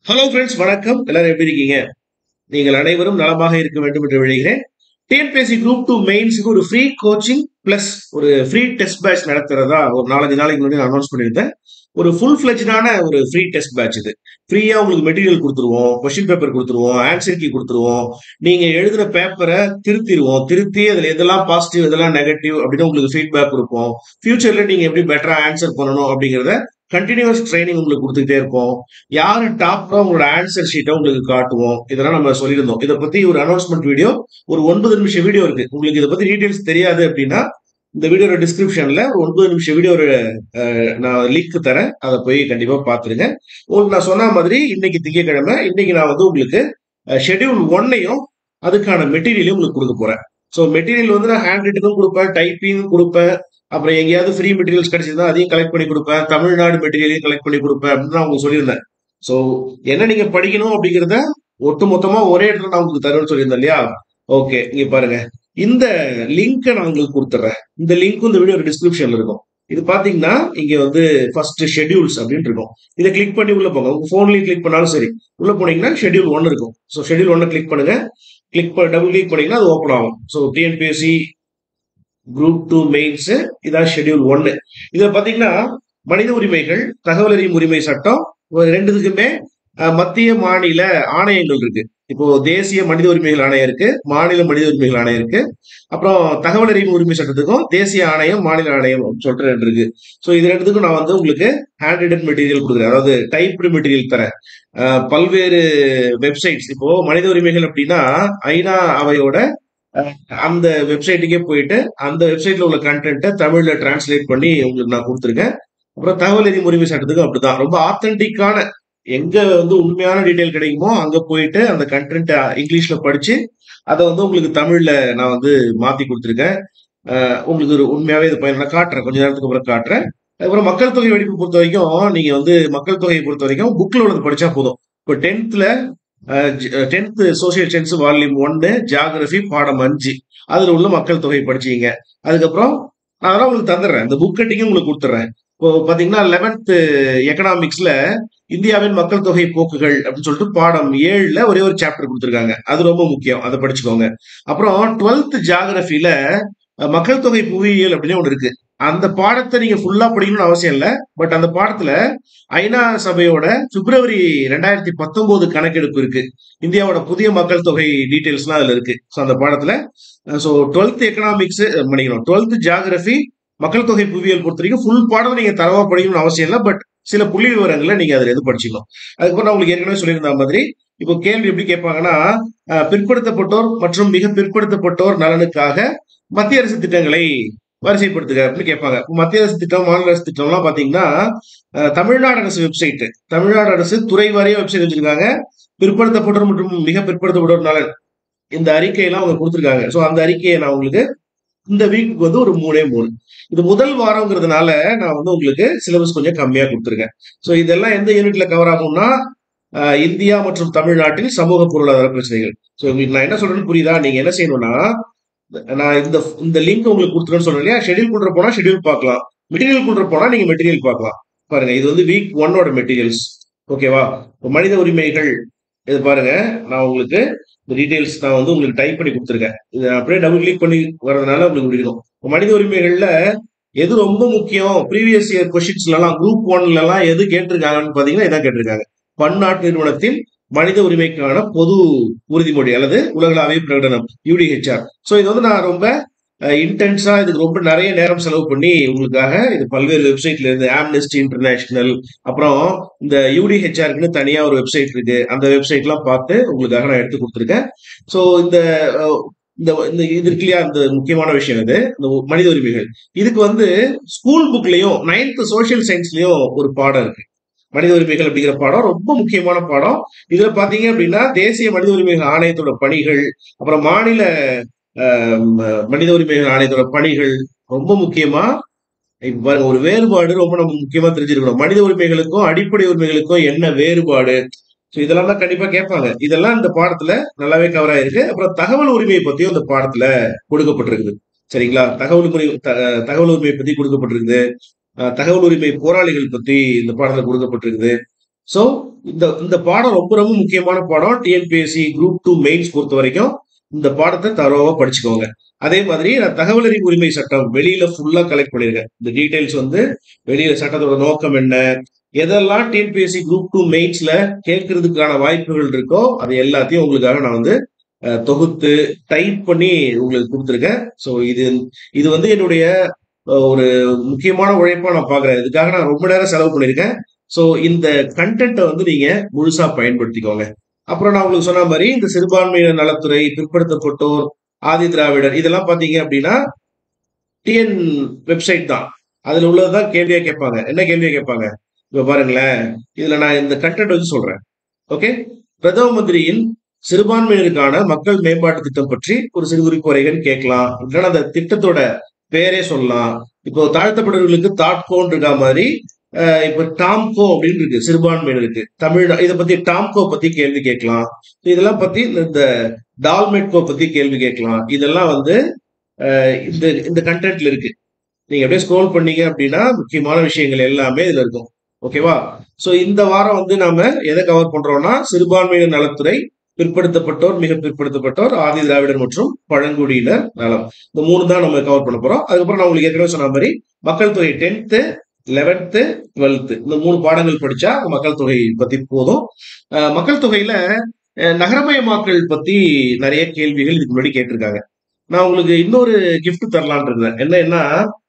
hello friends வணக்கம் எல்லாரும் எப்படி இருக்கீங்க நீங்கள் அனைவரும் நலமாக இருக்க வேண்டும் என்று விழைகிறேன் டிஎன்பிஎஸ்சி குரூப் டூ மெயின்ஸுக்கு ஒரு ஃப்ரீ கோச்சிங் பிளஸ் ஒரு ஃப்ரீ டெஸ்ட் பேட்ச் நடத்துறதா ஒரு நாலஞ்சு நாளைக்கு முன்னாடி நான் அனௌன்ஸ் பண்ணியிருந்தேன் ஒரு ஃபுல் ஃபிளஜ்டான ஒரு ஃப்ரீ டெஸ்ட் பேட்ச் இது ஃப்ரீயா உங்களுக்கு மெட்டீரியல் கொடுத்துருவோம் கொஸ்டின் பேப்பர் கொடுத்துருவோம் ஆன்சர் கீ கொடுத்துருவோம் நீங்க எழுதுன பேப்பரை திருத்திடுவோம் திருத்தி அதுல எதெல்லாம் பாசிட்டிவ் எதெல்லாம் நெகட்டிவ் அப்படின்னு உங்களுக்கு ஃபீட்பேக் கொடுப்போம் ஃபியூச்சர்ல நீங்க எப்படி பெட்டரா ஆன்சர் பண்ணணும் அப்படிங்கிறத கண்டினியூஸ் ட்ரைனிங் உங்களுக்கு கொடுத்துக்கிட்டே இருப்போம் யாரு டாப்ரோ உங்களோட ஆன்சர் ஷீட்டை உங்களுக்கு காட்டுவோம் இதெல்லாம் நம்ம சொல்லியிருந்தோம் இதை பத்தி ஒரு அனௌன்ஸ்மெண்ட் வீடியோ ஒரு ஒன்பது நிமிஷம் வீடியோ இருக்கு உங்களுக்கு இதை பத்தி டீடைல்ஸ் தெரியாது அப்படின்னா இந்த வீடியோட டிஸ்கிரிப்ஷன்ல ஒரு ஒன்பது நிமிஷம் வீடியோ நான் லிங்க் தரேன் அதை போய் கண்டிப்பா பாத்துருங்க உங்களுக்கு நான் சொன்ன மாதிரி இன்னைக்கு திங்கக்கிழமை இன்னைக்கு நான் வந்து உங்களுக்கு ஷெட்யூல் ஒன்னையும் அதுக்கான மெட்டீரியலையும் உங்களுக்கு கொடுக்க போறேன் ஸோ மெட்டீரியல் வந்து நான் ஹேண்ட் ரிட்டனும் கொடுப்பேன் டைப்பிங் கொடுப்பேன் அப்புறம் எங்கேயாவது ஃப்ரீ மெட்டீரியல்ஸ் கிடைச்சதுன்னா அதையும் கலெக்ட் பண்ணி கொடுப்பேன் தமிழ்நாடு மெட்டீரியலையும் கலெக்ட் பண்ணி கொடுப்பேன் அப்படின்னு நான் உங்களுக்கு சொல்லியிருந்தேன் ஸோ என்ன நீங்க படிக்கணும் அப்படிங்கிறத ஒட்டு மொத்தமா ஒரே இடத்துல நான் உங்களுக்கு தருவேன்னு சொல்லியிருந்தேன் இல்லையா ஓகே இங்க பாருங்க இந்த லிங்கை நான் உங்களுக்கு கொடுத்துட்றேன் இந்த லிங்க் இந்த வீடியோ டிஸ்கிரிப்ஷன்ல இருக்கும் இது பாத்தீங்கன்னா இங்க வந்து ஃபர்ஸ்ட் ஷெட்யூல்ஸ் அப்படின்னு இருக்கும் இதை கிளிக் பண்ணி உள்ள போங்க உங்க போன்லயும் கிளிக் பண்ணாலும் சரி உள்ள போனீங்கன்னா ஷெட்யூல் ஒன் இருக்கும் ஸோ ஷெட்யூல் ஒன்னை கிளிக் பண்ணுங்க கிளிக் பண்ண டபுள் கிளிக் பண்ணீங்கன்னா அது ஓப்பன் ஆகும் so TNPSC group two mains இதான் ஷெட்யூல் ஒன்னு இதுல பாத்தீங்கன்னா மனித உரிமைகள் தகவல் அறியும் உரிமை சட்டம் ரெண்டுத்துக்குமே மத்திய மாநில ஆணையங்கள் இருக்கு இப்போ தேசிய மனித உரிமைகள் ஆணையம் இருக்கு மாநில மனித உரிமைகள் ஆணையம் இருக்கு அப்புறம் தகவல் அறிவு உரிமை சட்டத்துக்கும் தேசிய ஆணையம் மாநில ஆணையம் சொல்லிட்டு ரெண்டு இருக்கு ஸோ இது ரெண்டுத்துக்கும் நான் வந்து உங்களுக்கு ஹேண்ட் ரிட்டன் மெட்டீரியல் கொடுக்குறேன் அதாவது டைப்டு மெட்டீரியல் தரேன் பல்வேறு வெப்சைட்ஸ் இப்போ மனித உரிமைகள் அப்படின்னா ஐநா அவையோட அந்த வெப்சைட்டுக்கே போயிட்டு அந்த வெப்சைட்ல உள்ள கண்டென்ட்டை தமிழ்ல டிரான்ஸ்லேட் பண்ணி உங்களுக்கு நான் கொடுத்துருக்கேன் அப்புறம் தகவல் அறிவு உரிமை சட்டத்துக்கும் அப்படிதான் ரொம்ப ஆத்தென்டிக்கான எங்க வந்து உண்மையான டீட்டெயில் கிடைக்குமோ அங்க போயிட்டு அந்த கண்டென்ட் இங்கிலீஷ்ல படிச்சு அதை வந்து உங்களுக்கு தமிழ்ல நான் வந்து மாத்தி கொடுத்துருக்கேன் உங்களுக்கு ஒரு உண்மையாவே இது பயன் காட்டுறேன் கொஞ்ச நேரத்துக்கு அப்புறம் காட்டுறேன் அதுக்கப்புறம் மக்கள் தொகை வெடிப்பு பொறுத்த வரைக்கும் நீங்க வந்து மக்கள் தொகையை பொறுத்த வரைக்கும் புக்ல உள்ளது படிச்சா போதும் இப்போ டென்த்ல டென்த் சோசியல் சயின்ஸ் வால்யூம் ஒன்னு ஜியாகிரபி பாடம் அஞ்சு அதுல உள்ள மக்கள் தொகை படிச்சீங்க அதுக்கப்புறம் நான் அதெல்லாம் உங்களுக்கு தந்துடுறேன் இந்த புக் கட்டிங்கும் உங்களுக்கு கொடுத்துட்றேன் இப்போ பாத்தீங்கன்னா லெவன்த் எக்கனாமிக்ஸ்ல இந்தியாவின் மக்கள் தொகை போக்குகள் அப்படின்னு சொல்லிட்டு பாடம் ஏழுல ஒரே ஒரு சாப்டர் கொடுத்துருக்காங்க அது ரொம்ப முக்கியம் அதை படிச்சுக்கோங்க அப்புறம் டுவெல்த் ஜியாகிரபில மக்கள் தொகை புவியியல் அப்படின்னு ஒன்று இருக்கு அந்த பாடத்தை நீங்க ஃபுல்லா படிக்கணும்னு அவசியம் இல்லை பட் அந்த பாடத்துல ஐநா சபையோட பிப்ரவரி ரெண்டாயிரத்தி பத்தொன்பது கணக்கெடுப்பு இருக்கு இந்தியாவோட புதிய மக்கள் தொகை டீட்டெயில்ஸ்லாம் அதுல இருக்கு ஸோ அந்த பாடத்துல ஸோ டுவெல்த் எக்கனாமிக்ஸ் பண்ணிக்கணும் டுவெல்த் ஜியாகிரபி மக்கள் தொகை புவியியல் பொறுத்த வரைக்கும் ஃபுல் பாடம் நீங்க தரவா படிக்கணும்னு அவசியம் இல்லை பட் சில புள்ளி விவரங்களை நீங்க அதுல எது படிச்சுக்கணும் அதுக்கப்புறம் நான் உங்களுக்கு ஏற்கனவே சொல்லியிருந்த மாதிரி இப்போ கேள்வி எப்படி கேட்பாங்கன்னா பிற்படுத்தப்பட்டோர் மற்றும் மிக பிற்படுத்தப்பட்டோர் நலனுக்காக மத்திய அரசு திட்டங்களை வரிசைப்படுத்துக அப்படின்னு கேட்பாங்க மத்திய அரசு திட்டம் மாநில அரசு திட்டம்லாம் பாத்தீங்கன்னா தமிழ்நாடு அரசு வெப்சைட் தமிழ்நாடு அரசு துறை வாரிய வெப்சைட் வச்சிருக்காங்க பிற்படுத்தப்பட்டோர் மற்றும் மிக பிற்படுத்தப்பட்டோர் நலன் இந்த அறிக்கையெல்லாம் அவங்க கொடுத்துருக்காங்க ஸோ அந்த அறிக்கையை நான் உங்களுக்கு இந்த வீக்குக்கு வந்து ஒரு மூணே மூணு இது முதல் வாரங்கிறதுனால நான் வந்து உங்களுக்கு சிலபஸ் கொஞ்சம் கம்மியா கொடுத்துருக்கேன் ஸோ இதெல்லாம் எந்த யூனிட்ல கவர் ஆகும்னா இந்தியா மற்றும் தமிழ்நாட்டில் சமூக பொருளாதார பிரச்சனைகள் ஸோ உங்களுக்கு நான் என்ன சொல்றேன்னு புரியுதா நீங்க என்ன செய்யணும்னா நான் இந்த இந்த லிங்க் உங்களுக்கு கொடுத்துருன்னு சொல்றேன் இல்லையா ஷெடியூல் கொண்டு போனா ஷெடியூல் பார்க்கலாம் மெட்டீரியல் கொண்டு போனா நீங்க மெட்டீரியல் பார்க்கலாம் பாருங்க இது வந்து வீக் ஒன்னோட மெட்டீரியல்ஸ் ஓகேவா மனித உரிமைகள் இது பாருங்க நான் உங்களுக்கு இந்த டீடைல்ஸ் நான் வந்து உங்களுக்கு டைப் பண்ணி கொடுத்துருக்கேன் இதை அப்படியே டபுள் கிளிக் பண்ணி வரதுனால உங்களுக்கு முடிக்கணும் மனித உரிமைகள்ல எது ரொம்ப முக்கியம் ப்ரீவியஸ் இயர் கொஸ்டின்ஸ்லாம் குரூப் ஒன்ல எல்லாம் எது கேட்டிருக்காங்கன்னு பாத்தீங்கன்னா இதான் கேட்டிருக்காங்க பன்னாட்டு நிறுவனத்தின் மனித உரிமைக்கான பொது உறுதிமொழி அல்லது உலகளாவிய பிரகடனம் யூடிஹெச்ஆர் ஸோ இது வந்து நான் ரொம்ப இன்டென்ஸா இதுக்கு ரொம்ப நிறைய நேரம் செலவு பண்ணி உங்களுக்காக இது பல்வேறு வெப்சைட்ல இருந்து ஆம்னெஸ்டி இன்டர்நேஷனல் அப்புறம் இந்த யூடிஹெச்ஆருக்குன்னு தனியா ஒரு வெப்சைட் இருக்கு அந்த வெப்சைட்லாம் பார்த்து உங்களுக்காக நான் எடுத்து கொடுத்துருக்கேன் ஸோ இந்த இந்த இந்த இது இருக்கு இல்லையா இந்த முக்கியமான விஷயம் இது இந்த மனித உரிமைகள் இதுக்கு வந்து ஸ்கூல் புக்லயும் நைன்த் சோசியல் சயின்ஸ்லயும் ஒரு பாடம் இருக்கு மனித உரிமைகள் அப்படிங்கிற பாடம் ரொம்ப முக்கியமான பாடம் இதுல பாத்தீங்க அப்படின்னா தேசிய மனித உரிமைகள் ஆணையத்தோட பணிகள் அப்புறம் மாநில மனித உரிமைகள் ஆணையத்தோட பணிகள் ரொம்ப முக்கியமா பாருங்க ஒரு வேறுபாடு ரொம்ப நம்ம முக்கியமா தெரிஞ்சிருக்கணும் மனித உரிமைகளுக்கும் அடிப்படை உரிமைகளுக்கும் என்ன வேறுபாடு ஸோ இதெல்லாம் தான் கண்டிப்பா கேட்பாங்க இதெல்லாம் இந்த பாடத்துல நல்லாவே கவர் ஆயிருக்கு அப்புறம் தகவல் உரிமையை பத்தியும் இந்த பாடத்துல கொடுக்கப்பட்டிருக்குது சரிங்களா தகவல் உரிமை தகவல் உரிமையை பத்தி கொடுக்கப்பட்டிருக்குது தகவல் உரிமை போராளிகள் பத்தி இந்த பாடத்துல கொடுக்கப்பட்டிருக்குது ஸோ இந்த இந்த பாடம் ரொம்ப ரொம்ப முக்கியமான பாடம் டிஎன்பிஎஸ்சி குரூப் டூ மெயின்ஸ் பொறுத்த வரைக்கும் இந்த பாடத்தை தரோவா படிச்சுக்கோங்க அதே மாதிரி நான் தகவல் அறிவு உரிமை சட்டம் வெளியில ஃபுல்லா கலெக்ட் பண்ணிருக்கேன் இந்த டீடைல்ஸ் வந்து வெளியில சட்டத்தோட நோக்கம் என்ன எதெல்லாம் டிஎன்பிஎஸ்சி குரூப் டூ மெயின்ஸ்ல கேட்கறதுக்கான வாய்ப்புகள் இருக்கோ அது எல்லாத்தையும் உங்களுக்காக நான் வந்து அஹ், தொகுத்து டைப் பண்ணி உங்களுக்கு கொடுத்துருக்கேன் ஸோ இது இது வந்து என்னுடைய அஹ், ஒரு முக்கியமான உழைப்பா நான் பாக்குறேன் இதுக்காக நான் ரொம்ப நேரம் செலவு பண்ணியிருக்கேன் ஸோ இந்த கண்டென்ட்டை வந்து நீங்க முழுசா பயன்படுத்திக்கோங்க அப்புறம் நான் உங்களுக்கு சொன்ன மாதிரி இந்த சிறுபான்மையினர் நலத்துறை பிற்படுத்தப்பட்டோர் ஆதி திராவிடர் இதெல்லாம் பாத்தீங்க அப்படின்னா டிஎன் வெப்சைட் தான் அதுல உள்ளதுதான் கேள்வியா கேட்பாங்க என்ன கேள்வியா கேட்பாங்க இப்ப பாருங்களேன் இதுல நான் இந்த கண்டென்ட் வந்து சொல்றேன் ஓகே பிரதம மந்திரியின் சிறுபான்மையினருக்கான மக்கள் மேம்பாட்டு திட்டம் பற்றி ஒரு சிறு குறிப்புரைகள் கேட்கலாம் இல்லைன்னா அந்த திட்டத்தோட பேரே சொல்லலாம் இப்போ தாழ்த்தப்பட்டவர்களுக்கு தாட்கோன் இருக்கா மாதிரி அஹ், இப்போ டாம்கோ அப்படின்னு இருக்கு சிறுபான்மையினருக்கு தமிழ் இதை பத்தி டாம்கோ பத்தி கேள்வி கேட்கலாம் இதெல்லாம் பத்தி இந்த டால்மெட்கோ பத்தி கேள்வி கேட்கலாம் இதெல்லாம் வந்து அஹ், இந்த இந்த கண்டென்ட்ல இருக்கு நீங்க அப்படியே ஸ்க்ரோல் பண்ணீங்க அப்படின்னா முக்கியமான விஷயங்கள் எல்லாமே இதுல இருக்கும் ஓகேவா சோ இந்த வாரம் வந்து நாம எதை கவர் பண்றோம்னா சிறுபான்மையினர் நலத்துறை பிற்படுத்தப்பட்டோர் மிக பிற்படுத்தப்பட்டோர் ஆதி திராவிடர் மற்றும் பழங்குடியினர் நலம் இந்த மூணு தான் நம்ம கவர் பண்ண போறோம் அதுக்கப்புறம் நான் உங்களுக்கு ஏற்கனவே சொன்ன மாதிரி மக்கள் தொகை டென்த்து லெவன்த்து டுவெல்த்து இந்த மூணு பாடங்கள் படிச்சா மக்கள் தொகை பத்தி போதும் அஹ் மக்கள் தொகையில அஹ் நகரமயமாக்கல் பத்தி நிறைய கேள்விகள் இதுக்கு முன்னாடி கேட்டிருக்காங்க நான் உங்களுக்கு இன்னொரு கிஃப்ட் தரலான் இருந்தேன் என்னன்னா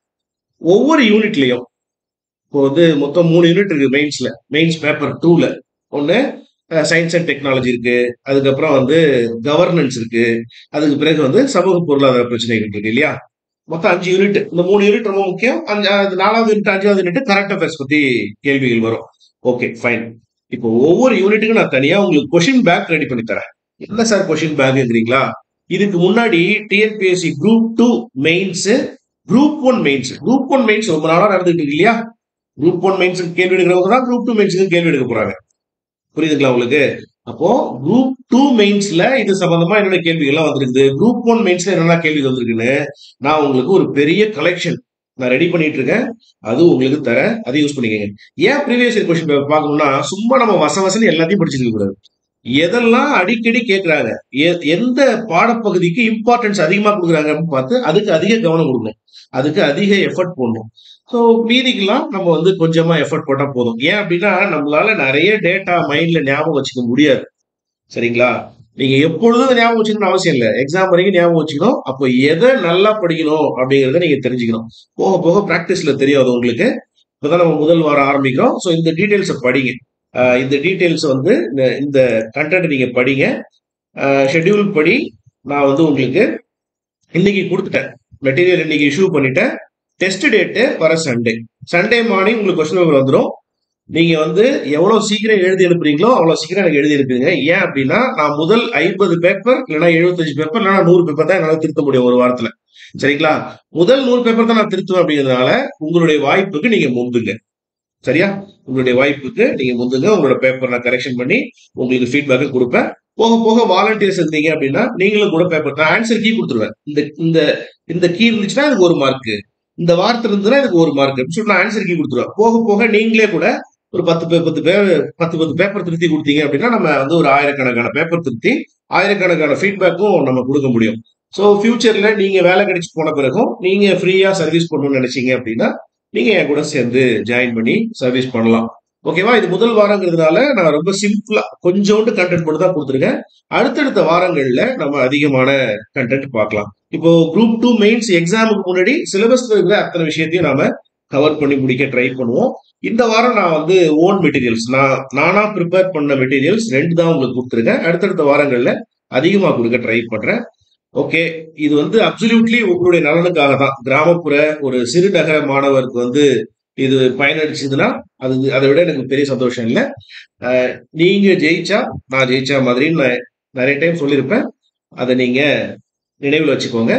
ஒவ்வொரு யூனிட்லயும் இப்போ வந்து மொத்தம் மூணு யூனிட் இருக்கு மெயின்ஸ்ல மெயின்ஸ் பேப்பர் டூல ஒன்னு சயின்ஸ் அண்ட் டெக்னாலஜி இருக்கு அதுக்கப்புறம் வந்து கவர்னன்ஸ் இருக்கு அதுக்கு பிறகு வந்து சமூக பொருளாதார பிரச்சனைகள் இருக்கு இல்லையா மொத்தம் அஞ்சு யூனிட் இந்த மூணு யூனிட் ரொம்ப முக்கியம் அஞ்சு அது நாலாவது யூனிட் அஞ்சாவது யூனிட் கரண்ட் அஃபேர்ஸ் பத்தி கேள்விகள் வரும் ஓகே ஃபைன் இப்போ ஒவ்வொரு யூனிட்டுக்கும் நான் தனியா உங்களுக்கு கொஷின் பேக் ரெடி பண்ணி தரேன் என்ன சார் கொஷின் பேக்குங்கிறீங்களா இதுக்கு முன்னாடி TNPSC group two mains group one mains group one mains ரொம்ப நாளா நடந்துட்டு இருக்கு இல்லையா குரூப் ஒன் மெயின்ஸுக்கு கேள்வி எடுக்கிறவங்க தான் குரூப் டூ மெயின்ஸுக்கு கேள்வி எடுக்க போறாங்க புரியுதுங்களா உங்களுக்கு அப்போ குரூப் டூ மெயின்ஸ்ல இது சம்பந்தமா என்னென்ன கேள்விகள்லாம் வந்திருக்குது குரூப் ஒன் மெயின்ஸ்ல என்னென்ன கேள்வி வந்திருக்குன்னு நான் உங்களுக்கு ஒரு பெரிய கலெக்ஷன் நான் ரெடி பண்ணிட்டு இருக்கேன் அது உங்களுக்கு தரேன் அதை யூஸ் பண்ணிக்கங்க ஏன் ப்ரீவியஸ் இயர் கொஸ்டின் பார்க்கணும்னா சும்மா நம்ம வச வசன்னு எல்லாத்தையும் படிச்சிருக்க கூடாது எதெல்லாம் அடிக்கடி கேட்கறாங்க எ- எந்த பாடப்பகுதிக்கு இம்பார்ட்டன்ஸ் அதிகமா கொடுக்குறாங்கன்னு பார்த்து அதுக்கு அதிக கவனம் கொடுக்கணும் அதுக்கு அதிக எஃபர்ட் போடணும் ஸோ மீதிக்கெல்லாம் நம்ம வந்து கொஞ்சமா எஃபர்ட் போட்டா போதும் ஏன் அப்படின்னா நம்மளால நிறைய டேட்டா மைண்ட்ல ஞாபகம் வச்சுக்க முடியாது சரிங்களா நீங்க எப்பொழுதும் ஞாபகம் வச்சுக்கணும்னு அவசியம் இல்லை எக்ஸாம் வரைக்கும் ஞாபகம் வச்சுக்கணும் அப்போ எதை நல்லா படிக்கணும் அப்படிங்கறத நீங்க தெரிஞ்சுக்கணும் போக போக ப்ராக்டிஸ்ல தெரியும் அது உங்களுக்கு இப்பதான் நம்ம முதல் வாரம் ஆரம்பிக்கிறோம் ஸோ இந்த டீடைல்ஸை படிங்க ஆஹ் இந்த டீடைல்ஸ் வந்து இந்த- இந்த கண்டென்ட் நீங்க படிங்க ஷெட்யூல் படி நான் வந்து உங்களுக்கு இன்னைக்கு கொடுத்துட்டேன் மெட்டீரியல் இன்னைக்கு இஷ்யூ பண்ணிட்டேன் டெஸ்ட் டேட்டு வர சண்டே சண்டே மார்னிங் உங்களுக்கு கொஸ்டின் பேப்பர் வந்துடும் நீங்க வந்து எவ்வளவு சீக்கிரம் எழுதி அனுப்புறீங்களோ அவ்வளவு சீக்கிரம் எனக்கு எழுதி அனுப்புங்க ஏன் அப்படின்னா நான் முதல் ஐம்பது பேப்பர் இல்லைன்னா எழுபத்தஞ்சு பேப்பர் இல்லைன்னா நூறு பேப்பர் தான் என்னால திருத்த முடியும் ஒரு வாரத்துல சரிங்களா முதல் நூறு பேப்பர் தான் நான் திருத்துவேன் அப்படிங்கிறதுனால உங்களுடைய வாய்ப்புக்கு நீங்க முந்துங்க சரியா உங்களுடைய வாய்ப்புக்கு நீங்க முந்துங்க உங்களோட பேப்பர் நான் கரெக்ஷன் பண்ணி உங்களுக்கு ஃபீட்பேக் கொடுப்பேன் போக போக வாலண்டியர்ஸ் இருந்தீங்க அப்படின்னா நீங்களும் கூட பேப்பர் நான் ஆன்சர் கீ கொடுத்துருவேன் இந்த இந்த இந்த கீ இருந்துச்சுன்னா இதுக்கு ஒரு மார்க் இந்த வார்த்தை இருந்ததுன்னா இதுக்கு ஒரு மார்க் அப்படின்னு சொல்லி நான் ஆன்சர் கீ கொடுத்துருவேன் போக போக நீங்களே கூட ஒரு பத்து பே பத்து பேர் பத்து பத்து பேப்பர் திருத்தி கொடுத்தீங்க அப்படின்னா நம்ம வந்து ஒரு ஆயிரக்கணக்கான பேப்பர் திருத்தி ஆயிரக்கணக்கான ஃபீட்பேக்கும் நம்ம கொடுக்க முடியும் ஸோ ஃபியூச்சர்ல நீங்க வேலை கிடைச்சு போன பிறகும் நீங்க ஃப்ரீயா சர்வீஸ் பண்ணணும்னு நினைச்சீங்க அப்படின்னா நீங்க என் கூட சேர்ந்து ஜாயின் பண்ணி சர்வீஸ் பண்ணலாம் ஓகேவா இது முதல் வாரங்கிறதுனால நான் ரொம்ப சிம்பிளா கொஞ்சோண்டு கண்டென்ட் மட்டும் தான் கொடுத்துருக்கேன் அடுத்தடுத்த வாரங்கள்ல நம்ம அதிகமான கண்டென்ட் பார்க்கலாம் இப்போ குரூப் டூ மெயின்ஸ் எக்ஸாமுக்கு முன்னாடி சிலபஸ்ல இருக்கிற அத்தனை விஷயத்தையும் நாம கவர் பண்ணி முடிக்க ட்ரை பண்ணுவோம் இந்த வாரம் நான் வந்து ஓன் மெட்டீரியல்ஸ் நான் நானா ப்ரிப்பேர் பண்ண மெட்டீரியல்ஸ் ரெண்டு தான் உங்களுக்கு கொடுத்துருக்கேன் அடுத்தடுத்த வாரங்கள்ல அதிகமா கொடுக்க ட்ரை பண்றேன் ஓகே இது வந்து அப்சல்யூட்லி உங்களுடைய நலனுக்காக தான் கிராமப்புற ஒரு சிறுநகர மாணவருக்கு வந்து இது பயனளிச்சதுன்னா அது அதை விட எனக்கு பெரிய சந்தோஷம் இல்லை அஹ், நீங்க ஜெயிச்சா நான் ஜெயிச்சா மாதிரின்னு நான் நிறைய டைம் சொல்லியிருப்பேன் அதை நீங்க நினைவில் வச்சுக்கோங்க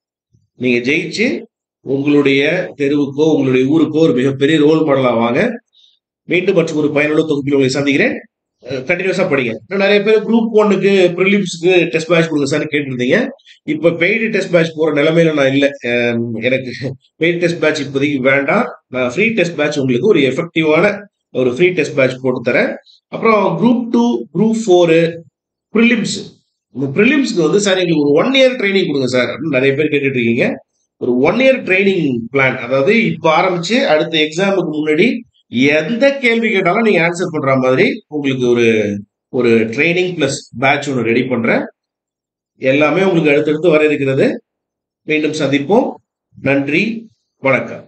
நீங்க ஜெயிச்சு உங்களுடைய தெருவுக்கோ உங்களுடைய ஊருக்கோ ஒரு மிகப்பெரிய ரோல் மாடலா வாங்க மீண்டும் மற்றும் ஒரு பயனுள்ள தொகுப்பில் உங்களை சந்திக்கிறேன் கண்டினியூஸா படிங்க இன்னும் நிறைய பேர் குரூப் ஒன்னுக்கு ப்ரிலிம்ஸ்க்கு டெஸ்ட் பேட்ச் கொடுங்க சார் கேட்டிருந்தீங்க இப்ப பெய்டு டெஸ்ட் பேட்ச் போற நிலைமையில நான் இல்லை அஹ் எனக்கு பெய்டு டெஸ்ட் பேட்ச் இப்போதைக்கு வேண்டாம் நான் ஃப்ரீ டெஸ்ட் பேட்ச் உங்களுக்கு ஒரு எஃபெக்டிவான ஒரு ஃப்ரீ டெஸ்ட் பேட்ச் போட்டு தரேன் அப்புறம் group two group four prelims இந்த ப்ரிலிம்ஸ்க்கு வந்து சார் எங்களுக்கு ஒரு ஒன் இயர் ட்ரைனிங் கொடுங்க சார் அப்படின்னு நிறைய பேர் கேட்டுட்டு இருக்கீங்க ஒரு ஒன் இயர் ட்ரைனிங் பிளான் அதாவது இப்போ ஆரம்பிச்சு அடுத்த எக்ஸாமுக்கு முன்னாடி எந்த கேள்வி கேட்டாலும் நீங்க ஆன்சர் பண்ற மாதிரி உங்களுக்கு ஒரு ஒரு ட்ரைனிங் பிளஸ் பேட்ச் ஒன்று ரெடி பண்றேன் எல்லாமே உங்களுக்கு அடுத்தடுத்து வர இருக்கிறது மீண்டும் சந்திப்போம் நன்றி வணக்கம்